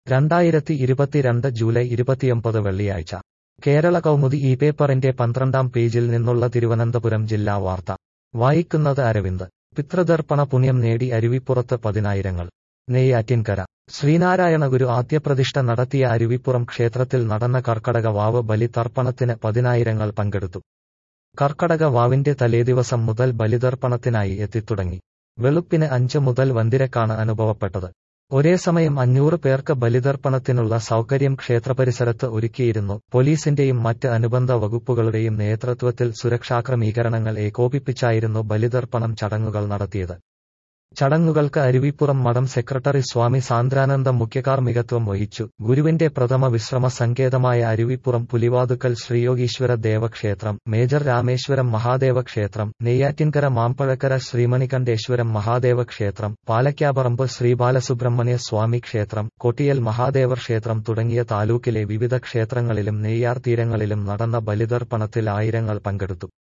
രണ്ടായിരത്തി ഇരുപത്തിരണ്ട് ജൂലൈ ഇരുപത്തിയൊമ്പത് വെള്ളിയാഴ്ച കേരള കൗമുദി ഈ പേപ്പറിന്റെ പന്ത്രണ്ടാം പേജിൽ നിന്നുള്ള തിരുവനന്തപുരം ജില്ലാ വാർത്ത വായിക്കുന്നത് അരവിന്ദ് പിതൃതർപ്പണ പുണ്യം നേടി അരുവിപ്പുറത്ത് പതിനായിരങ്ങൾ നെയ്യാറ്റിൻകര ശ്രീനാരായണ ഗുരു ആദ്യപ്രതിഷ്ഠ നടത്തിയ അരുവിപ്പുറം ക്ഷേത്രത്തിൽ നടന്ന കർക്കടക വാവ് ബലി തർപ്പണത്തിന് പതിനായിരങ്ങൾ പങ്കെടുത്തു കർക്കടക വാവിന്റെ തലേദിവസം മുതൽ ബലിതർപ്പണത്തിനായി എത്തിത്തുടങ്ങി വെളുപ്പിന് അഞ്ച് മുതൽ വന്തിരക്കാണ് അനുഭവപ്പെട്ടത് ഒരേ സമയം അഞ്ഞൂറ് പേർക്ക് ബലിതർപ്പണത്തിനുള്ള സൗകര്യം ക്ഷേത്രപരിസരത്ത് ഒരുക്കിയിരുന്നു പോലീസിന്റെയും മറ്റ് അനുബന്ധ വകുപ്പുകളുടെയും നേതൃത്വത്തിൽ സുരക്ഷാക്രമീകരണങ്ങൾ ഏകോപിപ്പിച്ചായിരുന്നു ബലിതർപ്പണം ചടങ്ങുകൾ നടത്തിയത് ചടങ്ങുകൾക്ക് അരുവിപ്പുറം മഠം സെക്രട്ടറി സ്വാമി സാന്ദ്രാനന്ദ മുഖ്യകാർമ്മികത്വം വഹിച്ചു ഗുരുവിന്റെ പ്രഥമ വിശ്രമ സങ്കേതമായ അരുവിപ്പുറം പുലിവാതുക്കൽ ശ്രീയോഗീശ്വര ദേവക്ഷേത്രം മേജർ രാമേശ്വരം മഹാദേവ ക്ഷേത്രം നെയ്യാറ്റിൻകര മാമ്പഴക്കര ശ്രീമണികണ്ഠേശ്വരം മഹാദേവ ക്ഷേത്രം പാലക്കാപറമ്പ് ശ്രീ ബാലസുബ്രഹ്മണ്യ സ്വാമി ക്ഷേത്രം കൊട്ടിയൽ മഹാദേവർ ക്ഷേത്രം തുടങ്ങിയ താലൂക്കിലെ വിവിധ ക്ഷേത്രങ്ങളിലും നെയ്യാർ തീരങ്ങളിലും നടന്ന ബലിതർപ്പണത്തിൽ ആയിരങ്ങൾ പങ്കെടുത്തു